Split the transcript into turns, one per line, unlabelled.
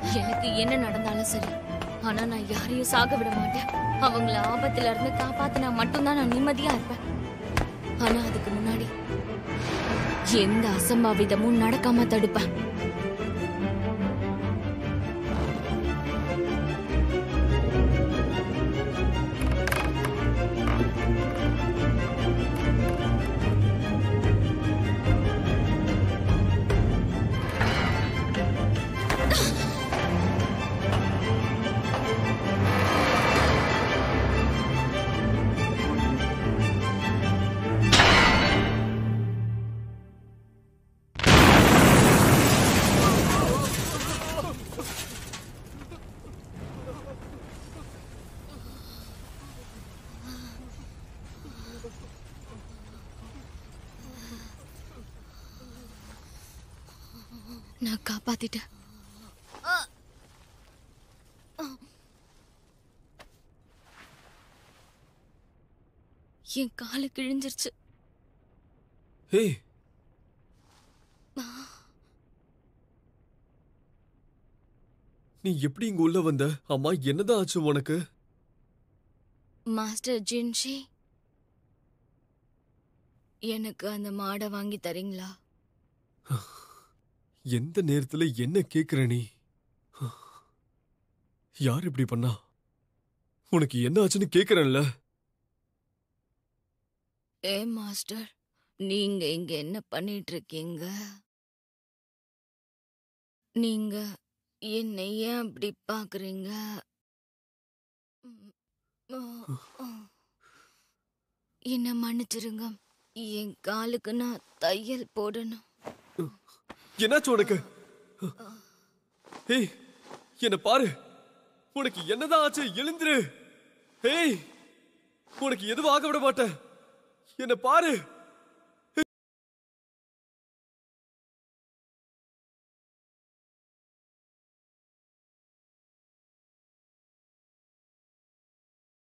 எனக்கு என்ன நடந்தாலும் சரி ஆனா நான் யாரையும் சாக விட மாட்டேன் அவங்கள ஆபத்துல இருந்து காப்பாத்தினா மட்டும்தான் நான் நிம்மதியா இருப்பேன் ஆனா அதுக்கு முன்னாடி எந்த அசம்பாவிதமும் நடக்காம தடுப்பேன் நான் காப்பாத்திட்டேன் என் காலு கிழிஞ்சிருச்சு
ஹே நீ எப்படி இங்க உள்ள வந்த அம்மா என்னதான் ஆச்சு உனக்கு
மாஸ்டர் ஜின்ஷி எனக்கு அந்த மாடை வாங்கி தரீங்களா
எந்த நேரத்துல என்ன கேக்குற நீ யார் இப்படி பண்ணா உனக்கு என்ன ஆச்சுன்னு கேக்குறேன்ல
ஏ மாஸ்டர் நீங்க இங்க என்ன பண்ணிட்டு இருக்கீங்க நீங்க என்னை ஏன் அப்படி பாக்குறீங்க ம், ஆ, ஆ. என்ன மன்னிச்சிருங்க என் காலுக்கு நான் தையல் போடணும்
என்னாச்சு உனக்கு ஏய் என்ன பாரு உனக்கு என்னதான் ஆச்சு எழுந்துரு ஏய் உனக்கு எதுவும் ஆக விட மாட்டேன் என்ன பாரு